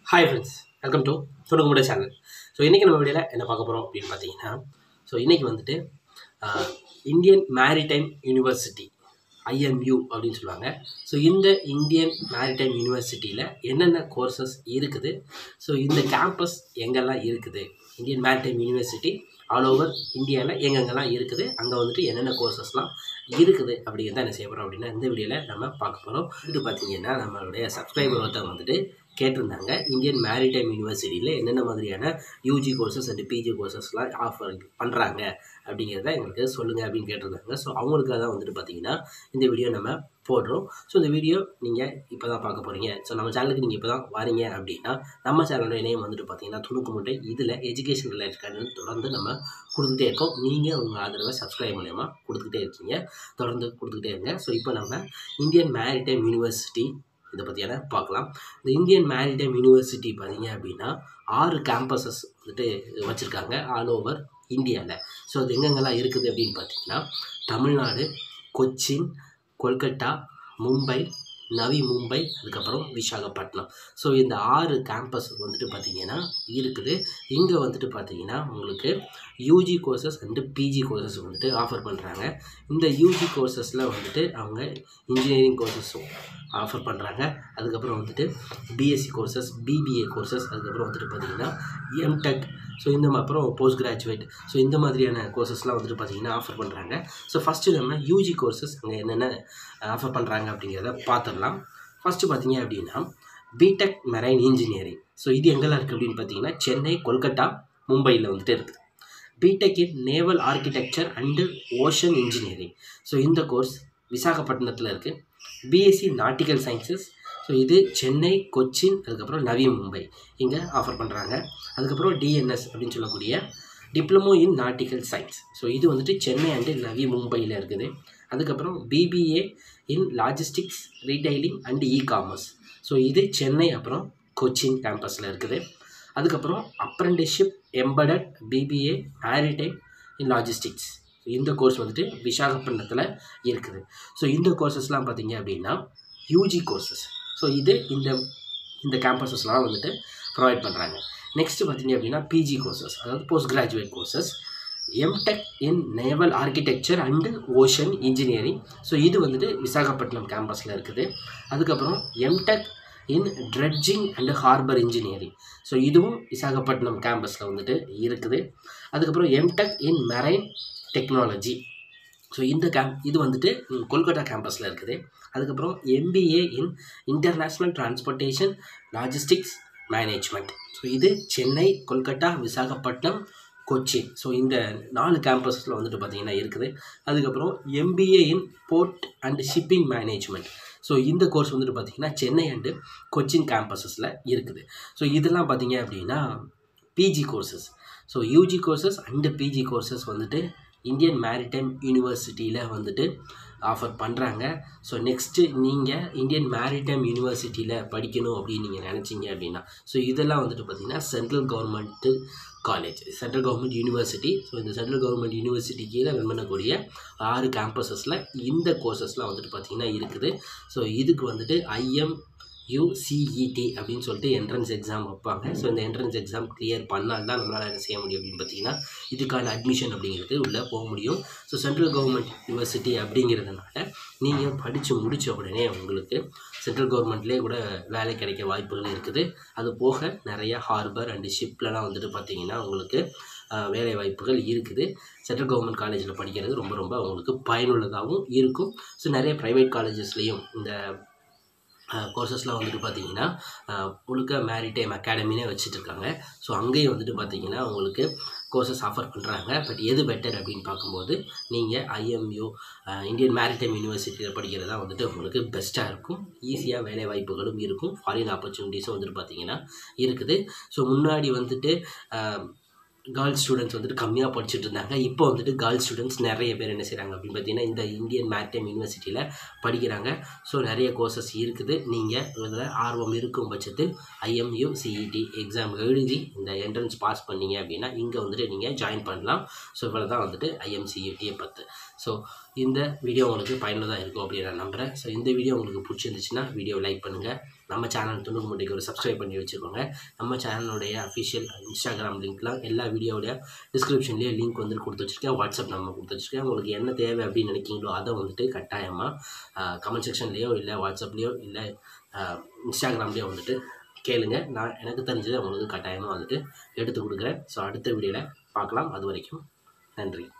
hi friends welcome to துணுக்குமுட channel so இன்றைக்கி நம்ம வீடியோவில் என்ன பார்க்க போகிறோம் அப்படின்னு பார்த்தீங்கன்னா ஸோ இன்றைக்கி வந்துட்டு இந்தியன் மேரிடைம் யூனிவர்சிட்டி ஐஎம்யூ அப்படின்னு சொல்லுவாங்க ஸோ இந்த இந்தியன் மேரிடைம் யூனிவர்சிட்டியில் என்னென்ன கோர்சஸ் இருக்குது ஸோ இந்த கேம்பஸ் எங்கெல்லாம் இருக்குது Indian maritime university all over இந்தியாவில் எங்கெங்கெல்லாம் இருக்குது அங்கே வந்துட்டு என்னென்ன கோர்சஸ்லாம் இருக்குது அப்படிங்கிறத என்ன செய்ய போகிறோம் அப்படின்னா இந்த வீடியோவில் நம்ம பார்க்க போகிறோம் இது பார்த்தீங்கன்னா நம்மளுடைய சப்ஸ்கிரைபர் ஒருத்தவங்க வந்துட்டு கேட்டிருந்தாங்க இந்தியன் மேரிடைம் யூனிவர்சிட்டியில் என்னென்ன மாதிரியான யூஜி கோர்சஸ் அண்ட் பிஜி கோர்சஸ்லாம் ஆஃபர் பண்ணுறாங்க அப்படிங்கிறத எங்களுக்கு சொல்லுங்கள் அப்படின்னு கேட்டிருந்தாங்க ஸோ அவங்களுக்காக தான் வந்துட்டு பார்த்தீங்கன்னா இந்த வீடியோ நம்ம போடுறோம் ஸோ இந்த வீடியோ நீங்கள் இப்போ தான் பார்க்க போகிறீங்க ஸோ நம்ம சேனலுக்கு நீங்கள் இப்போ தான் வரீங்க அப்படின்னா நம்ம சேனலோட நேம் வந்துட்டு பார்த்தீங்கன்னா துணுக்கு முட்டை இதில் எஜுகேஷன் ரிலேட்டட் தொடர்ந்து நம்ம கொடுத்துட்டே இருக்கோம் நீங்கள் உங்கள் ஆதரவை சப்ஸ்கிரைப் மூலயமா கொடுத்துக்கிட்டே இருக்கீங்க தொடர்ந்து கொடுத்துக்கிட்டே இருங்க ஸோ இப்போ நம்ம இந்தியன் மேரிடைம் யூனிவர்சிட்டி இதை பற்றியான பார்க்கலாம் இந்த இந்தியன் மேரிடைம் யூனிவர்சிட்டி பார்த்தீங்க அப்படின்னா ஆறு கேம்பஸஸ் வந்துட்டு வச்சுருக்காங்க ஆல் ஓவர் இந்தியாவில் ஸோ அது எங்கெங்கெல்லாம் இருக்குது அப்படின்னு பார்த்தீங்கன்னா தமிழ்நாடு கொச்சின் கொல்கட்டா மும்பை நவி மும்பை அதுக்கப்புறம் விசாகப்பட்டினம் ஸோ இந்த ஆறு கேம்பஸ் வந்துட்டு பார்த்தீங்கன்னா இருக்குது இங்கே வந்துட்டு பார்த்தீங்கன்னா உங்களுக்கு UG courses and PG courses வந்துட்டு ஆஃபர் பண்ணுறாங்க இந்த யூஜி கோர்சஸில் வந்துட்டு அவங்க இன்ஜினியரிங் கோர்சஸும் ஆஃபர் பண்ணுறாங்க அதுக்கப்புறம் வந்துட்டு பிஎஸ்சி கோர்சஸ் பிபிஏ கோர்சஸ் அதுக்கப்புறம் வந்துட்டு பார்த்தீங்கன்னா எம்டெக் ஸோ இந்த மா- அப்புறம் போஸ்ட் கிராஜுவேட் ஸோ இந்த மாதிரியான கோர்சஸ்லாம் வந்துட்டு பார்த்தீங்கன்னா ஆஃபர் பண்ணுறாங்க ஸோ ஃபஸ்ட்டு நம்ம யூஜி கோர்சஸ் அங்கே என்னென்ன ஆஃபர் பண்ணுறாங்க அப்படிங்கிறத பார்த்துடலாம் ஃபஸ்ட்டு பார்த்தீங்க அப்படின்னா பிடெக் மெரைன் இன்ஜினியரிங் ஸோ இது எங்கெல்லாம் இருக்குது அப்படின்னு பார்த்தீங்கன்னா சென்னை கொல்கட்டா மும்பையில் வந்துட்டு இருக்குது BTech in naval architecture and ocean engineering so இந்த கோர்ஸ் விசாகப்பட்டினத்தில் இருக்குது பிஎஸ்சி நாட்டிக்கல் சயின்சஸ் ஸோ இது சென்னை கொச்சின் அதுக்கப்புறம் நவி மும்பை இங்கே ஆஃபர் பண்ணுறாங்க அதுக்கப்புறம் டிஎன்எஸ் அப்படின்னு சொல்லக்கூடிய diploma in nautical science so இது வந்துட்டு சென்னை அண்டு நவி மும்பையில் இருக்குது அதுக்கப்புறம் BBA in logistics retailing and e commerce so இது சென்னை அப்புறம் கொச்சின் கேம்பஸில் இருக்குது அதுக்கப்புறம் apprenticeship embedded BBA maritime in logistics இந்த கோர்ஸ் வந்துட்டு விசாகப்பட்டினத்தில் இருக்குது ஸோ இந்த கோர்சஸ்லாம் பார்த்தீங்க அப்படின்னா யூஜி கோர்சஸ் ஸோ இது இந்த இந்த கேம்பஸஸ்லாம் வந்துட்டு ப்ரொவைட் பண்ணுறாங்க நெக்ஸ்ட்டு பார்த்தீங்க அப்படின்னா பிஜி கோர்சஸ் அதாவது post graduate courses MTech in naval architecture and ocean engineering so இது வந்துட்டு விசாகப்பட்டினம் கேம்பஸில் இருக்குது அதுக்கப்புறம் MTech in dredging and harbour engineering so இதுவும் விசாகப்பட்டினம் கேம்பஸில் வந்துட்டு இருக்குது அதுக்கப்புறம் MTech in marine technology so இந்த கேம்ப் இது வந்துட்டு ம், கொல்கத்தா கேம்பஸில் இருக்குது அதுக்கப்புறம் MBA in international transportation logistics management so இது சென்னை கொல்கத்தா விசாகப்பட்டினம் கொச்சின் ஸோ இந்த நாலு கேம்பஸில் வந்துட்டு பார்த்தீங்கன்னா இருக்குது அதுக்கப்புறம் MBA in port and shipping management so இந்த கோர்ஸ் வந்துட்டு பார்த்தீங்கன்னா சென்னை அண்டு கொச்சின் கேம்பஸஸில் இருக்குது ஸோ இதெல்லாம் பார்த்தீங்க அப்படின்னா PG courses so UG courses and PG courses வந்துட்டு இந்தியன் மேரிடைம் யூனிவர்சிட்டியில் வந்துட்டு ஆஃபர் பண்ணுறாங்க ஸோ நெக்ஸ்ட்டு நீங்கள் இந்தியன் மேரிடைம் யூனிவர்சிட்டியில் படிக்கணும் அப்படின்னு நீங்கள் நினச்சிங்க அப்படின்னா ஸோ இதெல்லாம் வந்துட்டு பார்த்தீங்கன்னா central government college central government university so இந்த சென்ட்ரல் கவர்மெண்ட் யூனிவர்சிட்டி கீழே ரன் பண்ணக்கூடிய ஆறு கேம்பஸஸில் இந்த கோர்சஸ்லாம் வந்துட்டு பார்த்தீங்கன்னா இருக்குது ஸோ இதுக்கு வந்துட்டு ஐஎம் யூசிஇடி அப்படின்னு சொல்லிட்டு என்ட்ரன்ஸ் எக்ஸாம் வைப்பாங்க ஸோ இந்த என்ட்ரன்ஸ் எக்ஸாம் கிளியர் பண்ணால் தான் நம்மளால் என்ன செய்ய முடியும் அப்படின்னு பார்த்தீங்கன்னா இதுக்கான அட்மிஷன் அப்படிங்கிறது உள்ளே போக முடியும் ஸோ சென்ட்ரல் கவர்மெண்ட் யூனிவர்சிட்டி அப்படிங்கிறதுனால நீங்கள் படித்து முடித்த உடனே உங்களுக்கு சென்ட்ரல் கவர்மெண்ட்லேயே கூட வேலை கிடைக்க வாய்ப்புகள் இருக்குது அது போக நிறைய ஹார்பர் அண்டு ஷிப்லலாம் வந்துட்டு பார்த்தீங்கன்னா உங்களுக்கு ஆஹ், வேலை வாய்ப்புகள் இருக்குது சென்ட்ரல் கவர்மெண்ட் காலேஜில் படிக்கிறது ரொம்ப ரொம்ப உங்களுக்கு பயனுள்ளதாகவும் இருக்கும் ஸோ நிறைய ப்ரைவேட் காலேஜஸ்லேயும் இந்த கோர்சஸ்லாம் வந்துட்டு பார்த்தீங்கன்னா ஆஹ், முழுக்க மேரிடைம் அகாடமினே வச்சுட்டு இருக்காங்க ஸோ அங்கேயும் வந்துட்டு பார்த்தீங்கன்னா உங்களுக்கு கோர்சஸ் ஆஃபர் பண்ணுறாங்க பட் எது பெட்டர் அப்படின்னு பார்க்கும்போது நீங்கள் ஐஎம்யூ இந்தியன் மேரிடைம் யூனிவர்சிட்டியில் படிக்கிறது தான் வந்துட்டு உங்களுக்கு பெஸ்ட்டாக இருக்கும் ஈஸியாக வேலை வாய்ப்புகளும் இருக்கும் ஃபாரின் ஆப்பர்ச்சுனிட்டிஸும் வந்துட்டு பார்த்தீங்கன்னா இருக்குது ஸோ முன்னாடி வந்துட்டு கேர்ள்ஸ் ஸ்டூடெண்ட்ஸ் வந்துட்டு கம்மியாக படிச்சுட்டு இருந்தாங்க இப்போ வந்துட்டு கேர்ள்ஸ் ஸ்டூடெண்ட்ஸ் நிறைய பேர் என்ன செய்கிறாங்க அப்படின்னு பார்த்தீங்கன்னா இந்த இந்தியன் மேரிடைம் யூனிவர்சிட்டியில் படிக்கிறாங்க ஸோ நிறைய கோர்சஸ் இருக்குது நீங்கள் இதில் ஆர்வம் இருக்கும் பட்சத்தில் ஐஎம்யூ சிஇடி எக்ஸாம் எழுதி இந்த என்ட்ரன்ஸ் பாஸ் பண்ணீங்க அப்படின்னா இங்கே வந்துட்டு நீங்கள் ஜாயின் பண்ணலாம் ஸோ இவ்வளோ தான் வந்துட்டு ஐஎம்சிஇடியை பத்து ஸோ இந்த வீடியோ உங்களுக்கு பயனுள்ளதாக இருக்கும் அப்படின்னு நான் நம்புகிறேன் ஸோ இந்த வீடியோ உங்களுக்கு பிடிச்சிருந்துச்சுன்னா வீடியோ லைக் பண்ணுங்கள் நம்ம சேனல் துணுக்குமுட்டைக்கு ஒரு சப்ஸ்கிரைப் பண்ணி வச்சுக்கோங்க நம்ம சேனலுடைய அஃபிஷியல் இன்ஸ்டாகிராம் லிங்க்லாம் எல்லா வீடியோடைய டிஸ்கிரிப்ஷன்லேயே லிங்க் வந்து கொடுத்து வச்சுருக்கேன் வாட்ஸ்அப் நம்ம கொடுத்து வச்சுருக்கேன் உங்களுக்கு என்ன தேவை அப்படின்னு நினைக்கிங்களோ அதை வந்துட்டு கட்டாயமாக கமெண்ட் செக்ஷன்லேயோ இல்லை வாட்ஸ்அப்லேயோ இல்லை இன்ஸ்டாகிராம்லேயோ வந்துட்டு கேளுங்க நான் எனக்கு தெரிஞ்சதை உங்களுக்கு கட்டாயமாக வந்துட்டு எடுத்து கொடுக்குறேன் ஸோ அடுத்த வீடியோவில் பார்க்கலாம் அது வரைக்கும் நன்றி